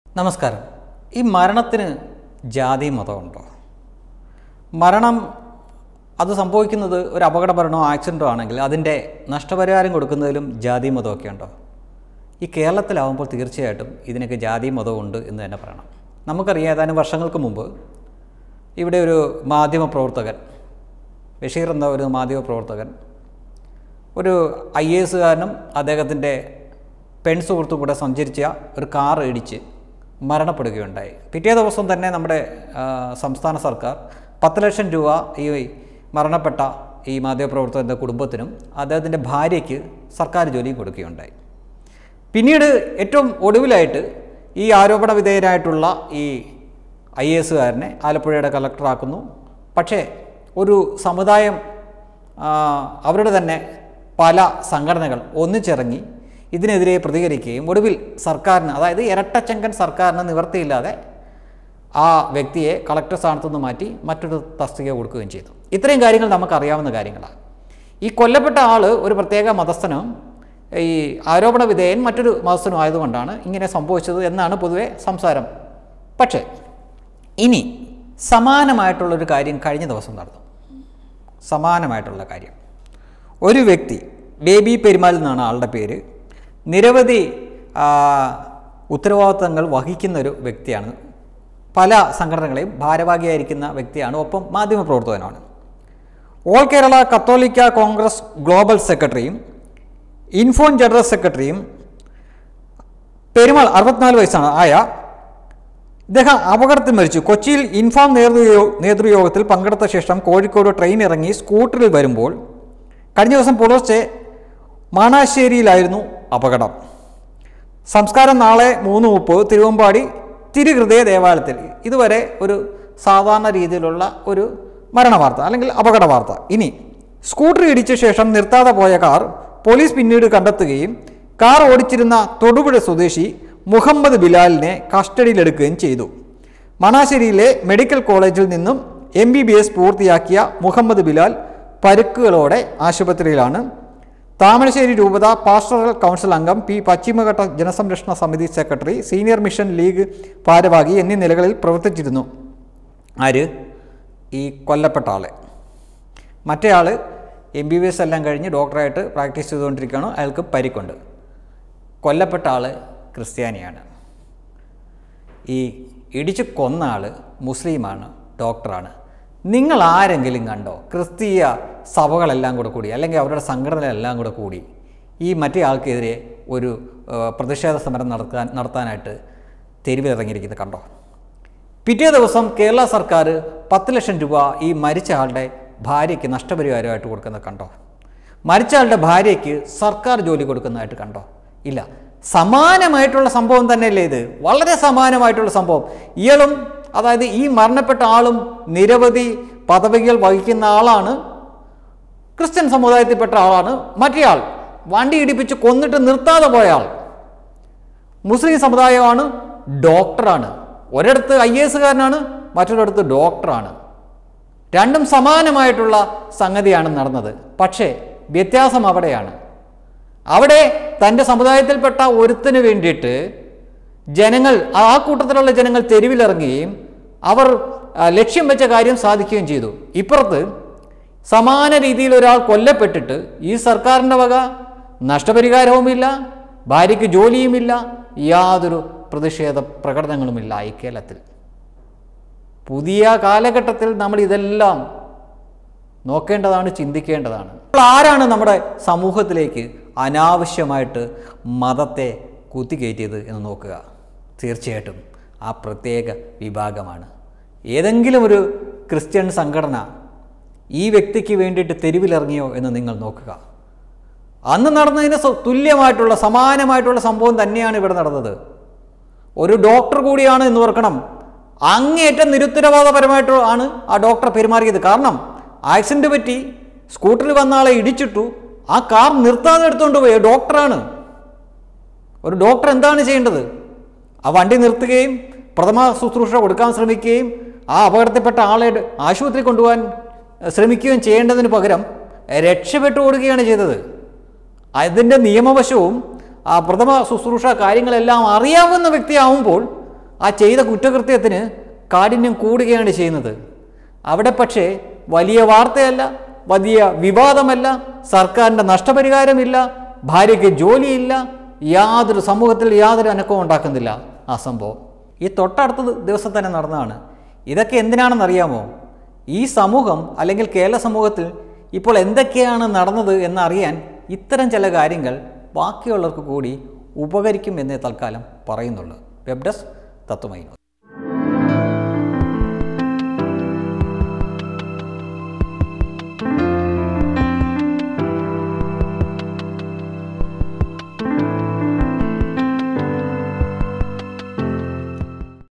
നമസ്കാരം ഈ മരണത്തിന് ജാതി മതമുണ്ടോ മരണം അത് സംഭവിക്കുന്നത് ഒരു അപകട മരണമോ ആക്സിഡൻറ്റോ ആണെങ്കിൽ അതിൻ്റെ നഷ്ടപരിഹാരം കൊടുക്കുന്നതിലും ജാതി മതമൊക്കെ ഉണ്ടോ ഈ കേരളത്തിലാവുമ്പോൾ തീർച്ചയായിട്ടും ഇതിനൊക്കെ ജാതി മതവും ഉണ്ട് എന്ന് തന്നെ പറയണം നമുക്കറിയാം ഏതാനും വർഷങ്ങൾക്ക് മുമ്പ് ഇവിടെ ഒരു മാധ്യമ പ്രവർത്തകൻ ബഷീർ എന്ന ഒരു മാധ്യമ പ്രവർത്തകൻ ഒരു ഐ എ എസുകാരനും അദ്ദേഹത്തിൻ്റെ പെൺ സുഹൃത്തും കൂടെ സഞ്ചരിച്ച ഒരു കാർ ഇടിച്ച് മരണപ്പെടുകയുണ്ടായി പിറ്റേ ദിവസം തന്നെ നമ്മുടെ ആ, സംസ്ഥാന സർക്കാർ പത്ത് ലക്ഷം രൂപ ഈ മരണപ്പെട്ട ഈ മാധ്യമപ്രവർത്തകൻ്റെ കുടുംബത്തിനും അദ്ദേഹത്തിൻ്റെ ഭാര്യയ്ക്ക് സർക്കാർ ജോലിയും കൊടുക്കുകയുണ്ടായി പിന്നീട് ഏറ്റവും ഒടുവിലായിട്ട് ഈ ആരോപണ വിധേയരായിട്ടുള്ള ഈ ഐ എ എസുകാരനെ ആലപ്പുഴയുടെ കളക്ടറാക്കുന്നു പക്ഷേ ഒരു സമുദായം ആ, അവരുടെ തന്നെ പല സംഘടനകൾ ഒന്നിച്ചിറങ്ങി ഇതിനെതിരെ പ്രതികരിക്കുകയും ഒടുവിൽ സർക്കാരിന് അതായത് ഇരട്ടച്ചങ്കൻ സർക്കാരിന് നിവർത്തിയില്ലാതെ ആ വ്യക്തിയെ കളക്ടർ സ്ഥാനത്തു നിന്ന് മാറ്റി മറ്റൊരു തസ്തിക കൊടുക്കുകയും ചെയ്തു ഇത്രയും കാര്യങ്ങൾ നമുക്കറിയാവുന്ന കാര്യങ്ങളാണ് ഈ കൊല്ലപ്പെട്ട ആൾ ഒരു പ്രത്യേക മതസ്ഥനും ഈ ആരോപണ വിധേയൻ മറ്റൊരു മതസ്ഥനും ആയതുകൊണ്ടാണ് ഇങ്ങനെ സംഭവിച്ചത് എന്നാണ് പൊതുവെ സംസാരം പക്ഷേ ഇനി സമാനമായിട്ടുള്ളൊരു കാര്യം കഴിഞ്ഞ ദിവസം നടന്നു സമാനമായിട്ടുള്ള കാര്യം ഒരു വ്യക്തി ബേബി പെരുമാൾ എന്നാണ് ആളുടെ പേര് നിരവധി ആ, ഉത്തരവാദിത്തങ്ങൾ വഹിക്കുന്ന ഒരു വ്യക്തിയാണ് പല സംഘടനകളെയും ഭാരവാഹിയായിരിക്കുന്ന വ്യക്തിയാണ് ഒപ്പം മാധ്യമപ്രവർത്തകനാണ് ഓൾ കേരള കത്തോലിക്ക കോൺഗ്രസ് ഗ്ലോബൽ സെക്രട്ടറിയും ഇൻഫോൺ ജനറൽ സെക്രട്ടറിയും പെരുമാൾ അറുപത്തിനാല് വയസ്സാണ് ആയ ഇദ്ദേഹം അപകടത്തിൽ മരിച്ചു കൊച്ചിയിൽ ഇൻഫാം നേതൃയോ നേതൃയോഗത്തിൽ പങ്കെടുത്ത ശേഷം കോഴിക്കോട് ട്രെയിൻ ഇറങ്ങി സ്കൂട്ടറിൽ വരുമ്പോൾ കഴിഞ്ഞ ദിവസം പുലർച്ചെ മാണാശ്ശേരിയിലായിരുന്നു അപകടം സംസ്കാരം നാളെ മൂന്ന് മുപ്പത് തിരുവമ്പാടി തിരുഹൃദയ ദേവാലയത്തിൽ ഇതുവരെ ഒരു സാധാരണ രീതിയിലുള്ള ഒരു മരണവാർത്ത അല്ലെങ്കിൽ അപകട വാർത്ത ഇനി സ്കൂട്ടർ ഇടിച്ച ശേഷം നിർത്താതെ പോയ കാർ പോലീസ് പിന്നീട് കണ്ടെത്തുകയും കാർ ഓടിച്ചിരുന്ന തൊടുപുഴ സ്വദേശി മുഹമ്മദ് ബിലാലിനെ കസ്റ്റഡിയിലെടുക്കുകയും ചെയ്തു മണാശ്ശേരിയിലെ മെഡിക്കൽ കോളേജിൽ നിന്നും എം ബി ബി എസ് പൂർത്തിയാക്കിയ മുഹമ്മദ് ബിലാൽ പരുക്കുകളോടെ ആശുപത്രിയിലാണ് താമരശ്ശേരി രൂപത പാസ്റ്ററൽ കൗൺസിൽ അംഗം പി പശ്ചിമഘട്ട ജനസംരക്ഷണ സമിതി സെക്രട്ടറി സീനിയർ മിഷൻ ലീഗ് ഭാരവാഹി എന്നീ നിലകളിൽ പ്രവർത്തിച്ചിരുന്നു ആര് ഈ കൊല്ലപ്പെട്ട ആള് മറ്റേ ആൾ എം ബി ബി എസ് എല്ലാം കഴിഞ്ഞ് ഡോക്ടറായിട്ട് പ്രാക്ടീസ് ചെയ്തുകൊണ്ടിരിക്കുകയാണ് അയാൾക്ക് പരിക്കുണ്ട് കൊല്ലപ്പെട്ട ആൾ ക്രിസ്ത്യാനിയാണ് ഈ ഇടിച്ച് കൊന്ന ആൾ മുസ്ലിമാണ് ഡോക്ടറാണ് നിങ്ങൾ ആരെങ്കിലും കണ്ടോ ക്രിസ്തീയ സഭകളെല്ലാം കൂടെ കൂടി അല്ലെങ്കിൽ അവരുടെ സംഘടനകളെല്ലാം കൂടെ കൂടി ഈ മറ്റേ ആൾക്കെതിരെ ഒരു ആ, പ്രതിഷേധ സമരം നടത്താൻ നടത്താനായിട്ട് തെരുവിലിറങ്ങിയിരിക്കുന്നത് കണ്ടോ പിറ്റേ ദിവസം കേരള സർക്കാർ പത്ത് ലക്ഷം രൂപ ഈ മരിച്ച ആളുടെ ഭാര്യയ്ക്ക് നഷ്ടപരിഹാരമായിട്ട് കൊടുക്കുന്നത് കണ്ടോ മരിച്ച ആളുടെ ഭാര്യയ്ക്ക് സർക്കാർ ജോലി കൊടുക്കുന്നതായിട്ട് കണ്ടോ ഇല്ല സമാനമായിട്ടുള്ള സംഭവം തന്നെയല്ലേ ഇത് വളരെ സമാനമായിട്ടുള്ള സംഭവം ഇയാളും അതായത് ഈ മരണപ്പെട്ട ആളും നിരവധി പദവികൾ വഹിക്കുന്ന ആളാണ് ക്രിസ്ത്യൻ സമുദായത്തിൽപ്പെട്ട ആളാണ് മറ്റേ ആൾ വണ്ടി ഇടിപ്പിച്ച് കൊന്നിട്ട് നിർത്താതെ പോയ ആൾ മുസ്ലിം സമുദായമാണ് ഡോക്ടറാണ് ഒരിടത്ത് ഐ എ എസുകാരനാണ് മറ്റൊരിടത്ത് ഡോക്ടറാണ് രണ്ടും സമാനമായിട്ടുള്ള സംഗതിയാണ് നടന്നത് പക്ഷേ വ്യത്യാസം അവിടെയാണ് അവിടെ തൻ്റെ സമുദായത്തിൽപ്പെട്ട ഒരുത്തിന് വേണ്ടിയിട്ട് ജനങ്ങൾ ആ കൂട്ടത്തിലുള്ള ജനങ്ങൾ തെരുവിലിറങ്ങുകയും അവർ ആ, ലക്ഷ്യം വെച്ച കാര്യം സാധിക്കുകയും ചെയ്തു ഇപ്പുറത്ത് സമാന രീതിയിൽ ഒരാൾ കൊല്ലപ്പെട്ടിട്ട് ഈ സർക്കാരിൻ്റെ വക നഷ്ടപരിഹാരവുമില്ല ഭാര്യയ്ക്ക് ജോലിയുമില്ല യാതൊരു പ്രതിഷേധ പ്രകടനങ്ങളുമില്ല ഈ കേരളത്തിൽ പുതിയ കാലഘട്ടത്തിൽ നമ്മൾ ഇതെല്ലാം നോക്കേണ്ടതാണ് ചിന്തിക്കേണ്ടതാണ് അപ്പോൾ ആരാണ് നമ്മുടെ സമൂഹത്തിലേക്ക് അനാവശ്യമായിട്ട് മതത്തെ കുത്തിക്കയറ്റിയത് എന്ന് നോക്കുക തീർച്ചയായിട്ടും ആ പ്രത്യേക വിഭാഗമാണ് ഏതെങ്കിലും ഒരു ക്രിസ്ത്യൻ സംഘടന ഈ വ്യക്തിക്ക് വേണ്ടിയിട്ട് തെരുവിലിറങ്ങിയോ എന്ന് നിങ്ങൾ നോക്കുക അന്ന് നടന്നതിന് സ- തുല്യമായിട്ടുള്ള സമാനമായിട്ടുള്ള സംഭവം തന്നെയാണ് ഇവിടെ നടന്നത് ഒരു ഡോക്ടർ കൂടിയാണ് എന്ന് ഓർക്കണം അങ്ങേയറ്റം നിരുത്തരവാദപരമായിട്ട് ആണ് ആ ഡോക്ടർ പെരുമാറിയത് കാരണം ആക്സിഡന്റ് പറ്റി സ്കൂട്ടറിൽ വന്ന ആളെ ഇടിച്ചിട്ടു ആ കാർ നിർത്താതെ എടുത്തുകൊണ്ട് പോയി ഡോക്ടറാണ് ഒരു ഡോക്ടർ എന്താണ് ചെയ്യേണ്ടത് ആ വണ്ടി നിർത്തുകയും പ്രഥമ ശുശ്രൂഷ കൊടുക്കാൻ ശ്രമിക്കുകയും ആ അപകടത്തിൽപ്പെട്ട ആളെ ആശുപത്രി കൊണ്ടുപോകാൻ ശ്രമിക്കുകയും ചെയ്യേണ്ടതിന് പകരം രക്ഷപ്പെട്ടു ഓടുകയാണ് ചെയ്തത് അതിൻ്റെ നിയമവശവും ആ പ്രഥമ ശുശ്രൂഷ കാര്യങ്ങളെല്ലാം അറിയാവുന്ന വ്യക്തിയാവുമ്പോൾ ആ ചെയ്ത കുറ്റകൃത്യത്തിന് കാഠിന്യം കൂടുകയാണ് ചെയ്യുന്നത് അവിടെ പക്ഷേ വലിയ വാർത്തയല്ല വലിയ വിവാദമല്ല സർക്കാരിൻ്റെ നഷ്ടപരിഹാരമില്ല ഭാര്യയ്ക്ക് ജോലിയില്ല യാതൊരു സമൂഹത്തിൽ യാതൊരു അനക്കവും ഉണ്ടാക്കുന്നില്ല ആ സംഭവം ഈ തൊട്ടടുത്ത ദിവസം തന്നെ നടന്നതാണ് ഇതൊക്കെ എന്തിനാണെന്നറിയാമോ ഈ സമൂഹം അല്ലെങ്കിൽ കേരള സമൂഹത്തിൽ ഇപ്പോൾ എന്തൊക്കെയാണ് നടന്നത് എന്നറിയാൻ ഇത്തരം ചില കാര്യങ്ങൾ ബാക്കിയുള്ളവർക്ക് കൂടി ഉപകരിക്കും എന്നേ തൽക്കാലം പറയുന്നുള്ളൂ വെബ് ഡെസ്ക് തത്വമൈ ന്യൂസ്